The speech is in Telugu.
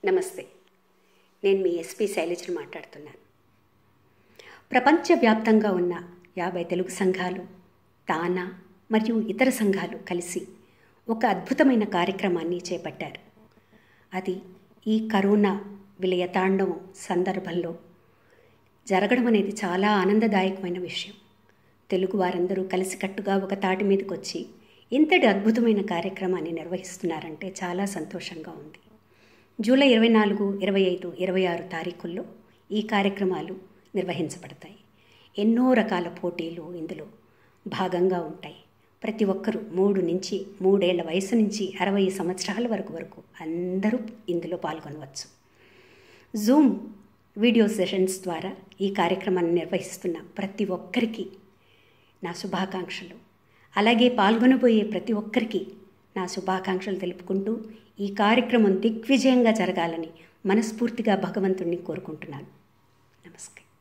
నమస్తే నేను మీ ఎస్పీ శైలజను మాట్లాడుతున్నాను ప్రపంచవ్యాప్తంగా ఉన్న యాభై తెలుగు సంఘాలు తానా మరియు ఇతర సంఘాలు కలిసి ఒక అద్భుతమైన కార్యక్రమాన్ని చేపట్టారు అది ఈ కరోనా విలయతాండవం సందర్భంలో జరగడం అనేది చాలా ఆనందదాయకమైన విషయం తెలుగు వారందరూ కలిసికట్టుగా ఒక తాటి మీదకి వచ్చి ఇంతటి అద్భుతమైన కార్యక్రమాన్ని నిర్వహిస్తున్నారంటే చాలా సంతోషంగా ఉంది జూలై ఇరవై నాలుగు ఇరవై ఐదు ఇరవై ఆరు తారీఖుల్లో ఈ కార్యక్రమాలు నిర్వహించబడతాయి ఎన్నో రకాల పోటీలు ఇందులో భాగంగా ఉంటాయి ప్రతి ఒక్కరూ మూడు నుంచి మూడేళ్ల వయసు నుంచి అరవై సంవత్సరాల వరకు వరకు అందరూ ఇందులో పాల్గొనవచ్చు జూమ్ వీడియో సెషన్స్ ద్వారా ఈ కార్యక్రమాన్ని నిర్వహిస్తున్న ప్రతి ఒక్కరికి నా శుభాకాంక్షలు అలాగే పాల్గొనబోయే ప్రతి ఒక్కరికి నా శుభాకాంక్షలు తెలుపుకుంటూ ఈ కార్యక్రమం దిగ్విజయంగా జరగాలని మనస్ఫూర్తిగా భగవంతుణ్ణి కోరుకుంటున్నాను నమస్తే